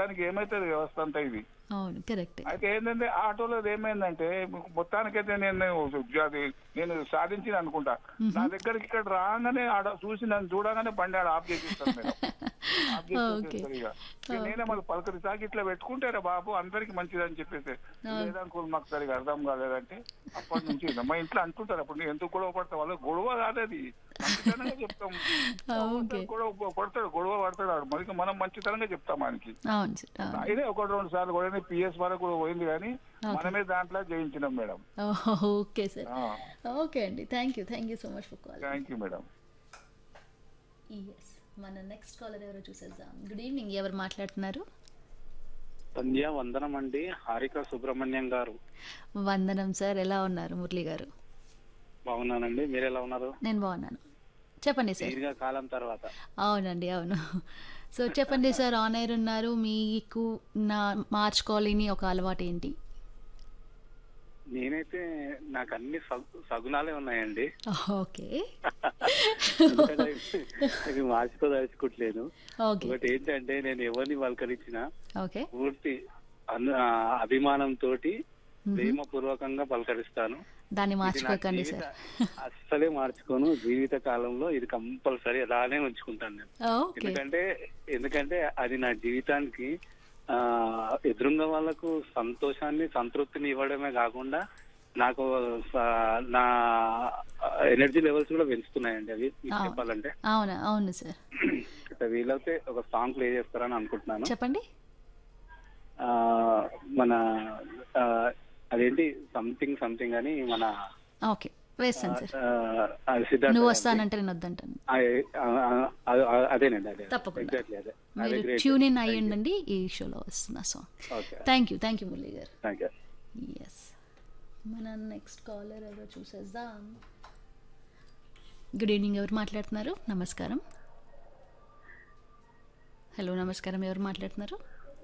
మొత్తానికి ఏమైతుంది వ్యవస్థ అంతా ఇది అవును కరెక్ట్ అయితే ఏంటంటే ఆటోలో ఏమైందంటే మొత్తానికైతే నేను అది నేను సాధించిన అనుకుంటా నా దగ్గరికి ఇక్కడ రాగానే ఆడ చూసి నన్ను చూడగానే బండి ఆడ ఆఫ్ చేసిస్తాను మేడం ఆఫ్ చేసి ఓకే వచ్చేస్తారు ఇక. ఇక నేనే మళ్ళీ పలకరి సాగి ఇట్లా పెట్టుకుంటారా బాబు అందరికి మంచిదని చెప్పేసి లేదనుకో మాకు సరిగా అర్థం కాలేదంటే అప్పటి నుంచి ఇక మా ఇంట్లో అంటుంటారు అప్పుడు నేను ఎందుకు గొడవ పడతా వాళ్ళు గొడవ కాదు అది మంచితనంగా చెప్తాం ఓకే గొడవ పడతాడు గొడవ పడతాడు ఆడు మరి మనం మంచితనంగా చెప్తాం ఆయనకి అవును సార్ అవును ఇదే ఒకటి రెండు సార్లు కూడా పిఎస్ వరకు కూడా పోయింది కానీ మనమే దాంట్లో జయించినాం మేడం ఓకే సార్ ఓకే అండి thank you thank you so much for call thank you madam yes మన నెక్స్ట్ కాలర్ ఎవరో చూసేద్దాం గుడ్ ఈవినింగ్ ఎవరు మాట్లాడుతున్నారు సంధ్య వందనం అండి హారిక సుబ్రహ్మణ్యం గారు వందనం సార్ ఎలా ఉన్నారు మురళి గారు బాగున్నానండి మీరు ఎలా ఉన్నారు నేను బాగున్నాను చెప్పండి సార్ దీర్ఘకాలం తర్వాత అవునండి అవును సో చెప్పండి సార్ ఆన్ ఎయిర్ ఉన్నారు మీకు నా మార్చుకోలేని ఒక అలవాటు ఏంటి నేనైతే నాకు అన్ని సగు- సగుణాలే ఉన్నాయండి ఓకే ఎందుకంటే ఇది మార్చుకోదలుచుకోవట్లేదు ఓకే ఒకటి ఏంటంటే నేను ఎవరిని పలకరించినా ఓకే పూర్తి అను- ఆ, అభిమానంతో ప్రేమ పూర్వకంగా పలకరిస్తాను దాన్ని ఇది నా మార్చుకోకండి జీవిత- సార్ అస్సలే మార్చుకోను జీవిత కాలంలో ఇది కంపల్సరీ అలానే ఉంచుకుంటాను నేను ఓకే ఎందుకంటే ఎందుకంటే అది నా జీవితానికి ఆ ఎదురుంగ వాళ్ళకు సంతోషాన్ని సంతృప్తిని ఇవ్వడమే కాకుండా నాకు స- నా ఎనర్జీ లెవెల్స్ కూడా పెంచుతున్నాయండి అవి మీకు ఆ. చెప్పాలంటే అవునా అవును సార్ ఇక వీలైతే ఒక సాంగ్ ప్లే చేస్తారని అనుకుంటున్నాను చెప్పండి ఆ మన ఆ, అదేంటి సంథింగ్ సంథింగ్ అని మన ఓకే వేస్తాను సార్ ఆ, ఆ, సిద్ధార్థ నువ్వు గారిది. వస్తానంటే నేను వద్దంటాను ఆ, ఆ, ఆ, ఆ, అదేనండి అదే తప్పకుండా. ఎగ్జాక్ట్లీ అదే అదే మీరు గ్రేట్ ట్యూన్ ఇన్ అయ్యండి ఈ షోలో వస్తున్న song okay thank you thank you Murali garu thank you yes మన నెక్స్ట్ కాలర్ ఎవరో చూసేద్దాం గుడ్ ఈవినింగ్ ఎవరు మాట్లాడుతున్నారు నమస్కారం హలో నమస్కారం ఎవరు మాట్లాడుతున్నారు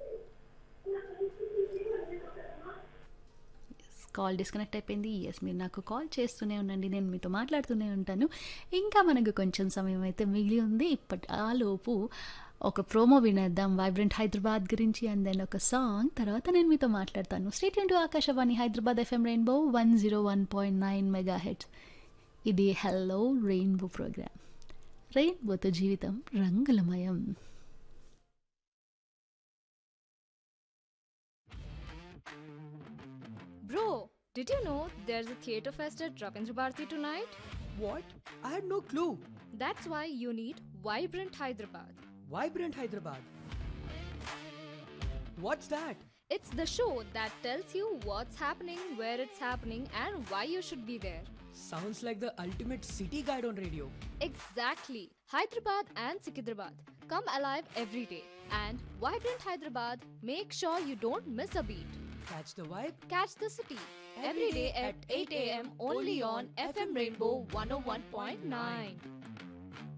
కాల్ డిస్కనెక్ట్ అయిపోయింది ఎస్ మీరు నాకు కాల్ చేస్తూనే ఉండండి నేను మీతో మాట్లాడుతూనే ఉంటాను ఇంకా మనకు కొంచెం సమయం అయితే మిగిలి ఉంది ఇప్పటి ఆ లోపు ఒక ప్రోమో వినేద్దాం వైబ్రెంట్ హైదరాబాద్ గురించి అండ్ దెన్ ఒక సాంగ్ తర్వాత నేను మీతో మాట్లాడతాను stay tuned Akashvani Hyderabad FM rainbow one zero one point nine megahertz ఇది హెల్లో రెయిన్బో ప్రోగ్రామ్ రెయిన్బోతో జీవితం రంగులమయం Bro, did you know there's a theatre fest at Ravindra Bharati tonight? What? I had no clue. That's why you need Vibrant Hyderabad. Vibrant Hyderabad. What's that? It's the show that tells you what's happening, where it's happening, and why you should be there. Sounds like the ultimate city guide on radio. Exactly. Hyderabad and Sikidrabad. Come alive every day. And Vibrant Hyderabad, make sure you don't miss a beat. Catch the vibe. Catch the city every day at 8 a.m. only on FM Rainbow 101.9.